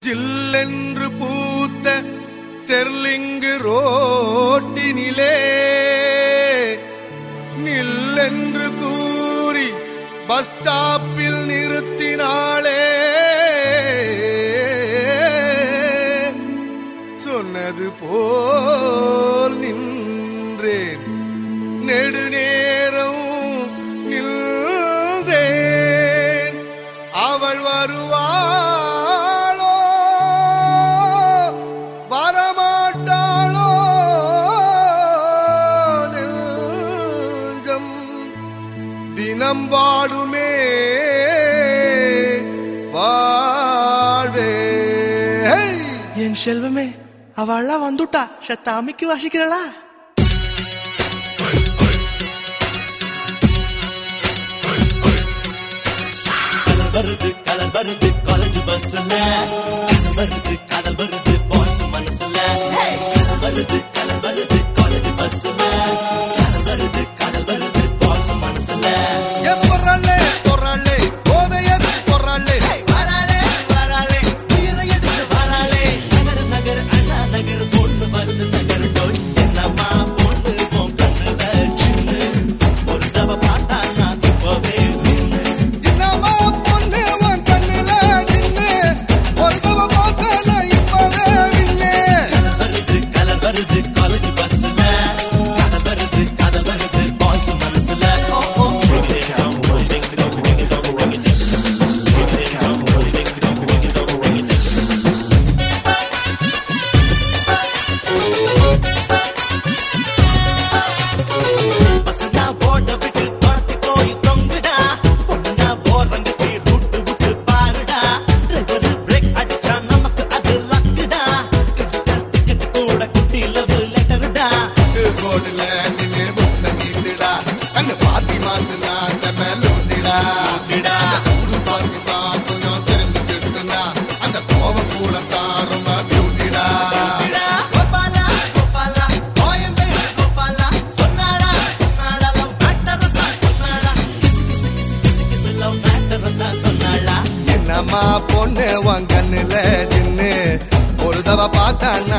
ஜில்லென்று பூத்த ஸ்டெர்லிங்கு ரோட்டினிலே நில்லென்று கூறி பஸ் ஸ்டாப்பில் நிறுத்தினாளே சொன்னது போல் நின்றேன் நெடுநேரம் நின்றேன் அவள் வருவாளோ வரமாட்டாளோ நெஞ்சம் தினம் வாடுமே வாழ்வே ஹை! என் செல்வமே அவள்லாம் வந்துட்டா சத்த அமைக்கு வாசிக்கிறளா கலர் வருது கலர் வருது காலேஜ் பஸ்ல கலர் வருது கலர் வருது பாய்ஸ் மனசுல கலர் வருது கலர் வருது காலேஜ் பஸ்ல கலர் வருது கலர் வருது பாய்ஸ் மனசுல என் பொறாளே, பொறாளே, போதையது பொறாளே. வராளே வராளே உயிரை எடுத்து வராளே நகர் நகர் அண்ணா நகர் பொண்ணு வருது நகர் டோய் என்னம்மா பொண்ணு உன் கண்ணுல சின்ன ஒரு தவ பார்த்தா நான் இப்பவே நின்னு என்னம்மா பொண்ணு உன் கண்ணுல நின்னு, ஒரு தடவை பார்க்க நான் இப்பவே விண்ணே. கலர் வருது கலர் வருது காலேஜ் பஸ்ல கலர் வருது கலர் வருது பாய்ஸ் மனசுல ஓ ஓ பசங்க போட விட்டு துரத்தி போய் தொங்குடா பொண்ணா போறங்க ரூட்டு விட்டு பாருடா டிரைவர் பிரேக் அடிச்சா நமக்கு அது லக்குடா டிக்கெட் கூட குட்டி லவ் லெட்டர்டா இது ரோடுல நின்னு புக்ஸ நீட்டுடா. கண்ணு பாத்தி மாத்துனா செம லூட்டிடா. அந்த சூடு பார்த்துட்டா கொஞ்சம் தெரிஞ்சுக்கிட்டுனா, அந்த கோவம் கூடத்தான் ரொம்ப பியூட்டிடா. கோபாலா கோபாலா கோயம்பேடு கோபாலா சொன்னாடா சொன்னாடா லவ் மேட்டர் தான் சொன்னாடா கிசு கிசு கிசு கிசு கிசு லவ் மேட்டர் தான் சொன்னாடா என்னம்மா பொண்ணு உன் கண்ணுல தின்னு ஒரு தடவை பார்த்தா